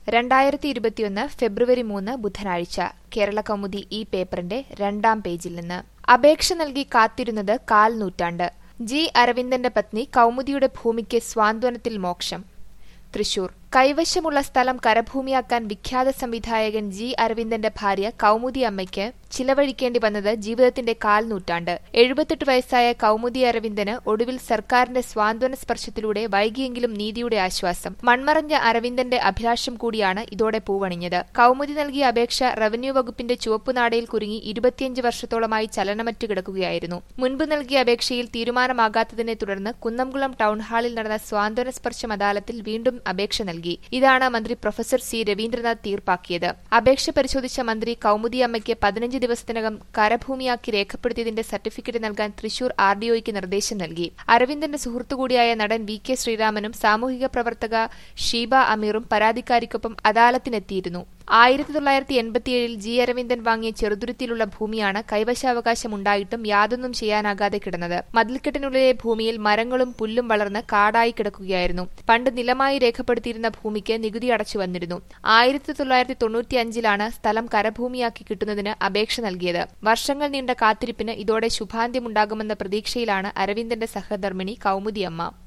രണ്ടായിരത്തി ഇരുപത്തിയൊന്ന് ഫെബ്രുവരി മൂന്ന് ബുധനാഴ്ച കേരള കൗമുദി ഈ പേപ്പറിന്റെ രണ്ടാം പേജിൽ നിന്ന് അപേക്ഷ നൽകി കാത്തിരുന്നത് കാൽ നൂറ്റാണ്ട് ജി അരവിന്ദന്റെ പത്നി കൗമുദിയുടെ ഭൂമിക്ക് സ്വാന്തനത്തിൽ മോക്ഷം തൃശൂർ കൈവശമുള്ള സ്ഥലം കരഭൂമിയാക്കാൻ വിഖ്യാത സംവിധായകൻ ജി അരവിന്ദന്റെ ഭാര്യ കൗമുദി അമ്മയ്ക്ക് ചിലവഴിക്കേണ്ടി വന്നത് ജീവിതത്തിന്റെ കാൽ നൂറ്റാണ്ട് എഴുപത്തെട്ട് വയസ്സായ കൗമുദി അരവിന്ദന് ഒടുവിൽ സർക്കാരിന്റെ സ്വാന്തന സ്പർശത്തിലൂടെ വൈകിയെങ്കിലും നീതിയുടെ ആശ്വാസം മൺമറഞ്ഞ അരവിന്ദന്റെ അഭിലാഷം കൂടിയാണ് ഇതോടെ പൂവണിഞ്ഞത് കൗമുദി നൽകിയ അപേക്ഷ റവന്യൂ വകുപ്പിന്റെ ചുവപ്പുനാടയിൽ കുരുങ്ങി ഇരുപത്തിയഞ്ച് വർഷത്തോളമായി ചലനമറ്റ് കിടക്കുകയായിരുന്നു മുൻപ് നൽകിയ അപേക്ഷയിൽ തീരുമാനമാകാത്തതിനെ തുടർന്ന് കുന്നംകുളം ടൗൺഹാളിൽ നടന്ന സ്വാന്തന സ്പർശം അദാലത്തിൽ വീണ്ടും അപേക്ഷ നൽകി ഇതാണ് മന്ത്രി പ്രൊഫസർ സി രവീന്ദ്രനാഥ് തീർപ്പാക്കിയത് അപേക്ഷ പരിശോധിച്ച മന്ത്രി കൗമുദി അമ്മയ്ക്ക് പതിനഞ്ച് ദിവസത്തിനകം കരഭൂമിയാക്കി രേഖപ്പെടുത്തിയതിന്റെ സർട്ടിഫിക്കറ്റ് നൽകാൻ തൃശൂർ ആർ ഡിഒയ്ക്ക് നിർദ്ദേശം നൽകി അരവിന്ദന്റെ സുഹൃത്തുകൂടിയായ നടൻ വി കെ ശ്രീരാമനും സാമൂഹിക പ്രവർത്തക ഷീബ അമീറും പരാതിക്കാരിക്കൊപ്പം അദാലത്തിനെത്തിയിരുന്നു ആയിരത്തി തൊള്ളായിരത്തി എൺപത്തിയേഴിൽ ജി അരവിന്ദൻ വാങ്ങിയ ചെറുതുരുത്തിയിലുള്ള ഭൂമിയാണ് കൈവശാവകാശമുണ്ടായിട്ടും യാതൊന്നും ചെയ്യാനാകാതെ കിടന്നത് മതിൽക്കെട്ടിനുള്ളിലെ ഭൂമിയിൽ മരങ്ങളും പുല്ലും വളർന്ന് കാടായി കിടക്കുകയായിരുന്നു പണ്ട് നിലമായി രേഖപ്പെടുത്തിയിരുന്ന ഭൂമിക്ക് നികുതി അടച്ചു വന്നിരുന്നു ആയിരത്തി തൊള്ളായിരത്തി തൊണ്ണൂറ്റിയഞ്ചിലാണ് സ്ഥലം കരഭൂമിയാക്കി കിട്ടുന്നതിന് അപേക്ഷ നൽകിയത് വർഷങ്ങൾ നീണ്ട കാത്തിരിപ്പിന് ഇതോടെ ശുഭാന്ത്യമുണ്ടാകുമെന്ന പ്രതീക്ഷയിലാണ് അരവിന്ദന്റെ സഹധർമ്മിണി കൗമുദിയമ്മ